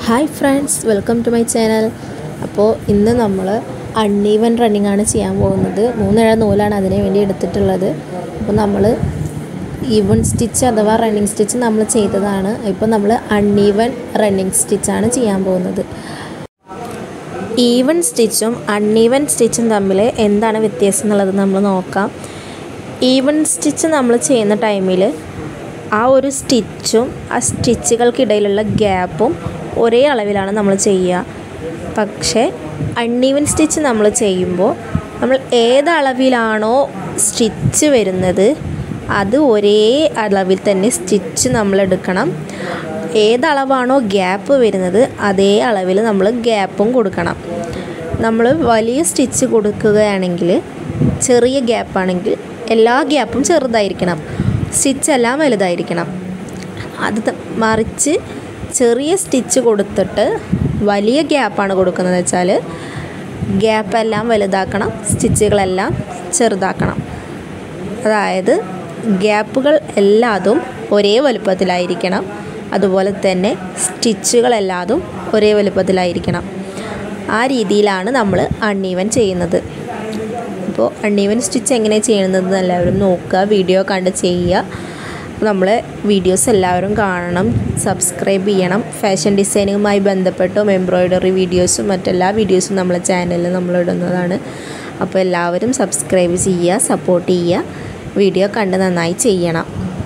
hi friends welcome to my channel അപ്പോൾ ഇന്ന് നമ്മൾ അൺഈവൻ റണ്ണിങ് ആണ് ചെയ്യാൻ പോകുന്നത് മൂന്നിഴ നൂലാണ് അതിന് വേണ്ടി എടുത്തിട്ടുള്ളത് അപ്പോൾ നമ്മൾ ഈവൺ സ്റ്റിച്ച് അഥവാ റണ്ണിങ് സ്റ്റിച്ച് നമ്മൾ ചെയ്തതാണ് ഇപ്പോൾ നമ്മൾ അൺഈവൻ റണ്ണിങ് സ്റ്റിച്ചാണ് ചെയ്യാൻ പോകുന്നത് ഈവൻ സ്റ്റിച്ചും അൺഈവൻ സ്റ്റിച്ചും തമ്മിൽ എന്താണ് വ്യത്യാസം എന്നുള്ളത് നമ്മൾ നോക്കാം ഈവൻ സ്റ്റിച്ച് നമ്മൾ ചെയ്യുന്ന ടൈമിൽ ആ ഒരു സ്റ്റിച്ചും ആ സ്റ്റിച്ചുകൾക്കിടയിലുള്ള ഗ്യാപ്പും ഒരേ അളവിലാണ് നമ്മൾ ചെയ്യുക പക്ഷേ അൺഈവൻ സ്റ്റിച്ച് നമ്മൾ ചെയ്യുമ്പോൾ നമ്മൾ ഏത് അളവിലാണോ സ്റ്റിച്ച് വരുന്നത് അത് ഒരേ അളവിൽ തന്നെ സ്റ്റിച്ച് നമ്മൾ എടുക്കണം ഏതളവാണോ ഗ്യാപ്പ് വരുന്നത് അതേ അളവിൽ നമ്മൾ ഗ്യാപ്പും കൊടുക്കണം നമ്മൾ വലിയ സ്റ്റിച്ച് കൊടുക്കുകയാണെങ്കിൽ ചെറിയ ഗ്യാപ്പാണെങ്കിൽ എല്ലാ ഗ്യാപ്പും ചെറുതായിരിക്കണം സ്റ്റിച്ച് എല്ലാം വലുതായിരിക്കണം അത് ത- മറിച്ച് ചെറിയ സ്റ്റിച്ച് കൊടുത്തിട്ട് വലിയ ഗ്യാപ്പാണ് കൊടുക്കുന്നത് വെച്ചാൽ ഗ്യാപ്പെല്ലാം വലുതാക്കണം സ്റ്റിച്ചുകളെല്ലാം ചെറുതാക്കണം അതായത് ഗ്യാപ്പുകൾ എല്ലാതും ഒരേ വലുപ്പത്തിലായിരിക്കണം അതുപോലെ തന്നെ സ്റ്റിച്ചുകളെല്ലാതും ഒരേ വലുപ്പത്തിലായിരിക്കണം ആ രീതിയിലാണ് നമ്മൾ അൺഈവൻ ചെയ്യുന്നത് അപ്പോൾ അൺഈവൻ സ്റ്റിച്ച് എങ്ങനെ ചെയ്യുന്നത് എല്ലാവരും നോക്കുക വീഡിയോ കണ്ട് ചെയ്യുക നമ്മളെ വീഡിയോസ് എല്ലാവരും കാണണം സബ്സ്ക്രൈബ് ചെയ്യണം ഫാഷൻ ഡിസൈനിങ്ങുമായി ബന്ധപ്പെട്ടും എംബ്രോയ്ഡറി വീഡിയോസും മറ്റെല്ലാ വീഡിയോസും നമ്മളെ ചാനലിൽ നമ്മൾ ഇടുന്നതാണ് അപ്പോൾ എല്ലാവരും സബ്സ്ക്രൈബ് ചെയ്യുക സപ്പോർട്ട് ചെയ്യുക വീഡിയോ കണ്ട് നന്നായി ചെയ്യണം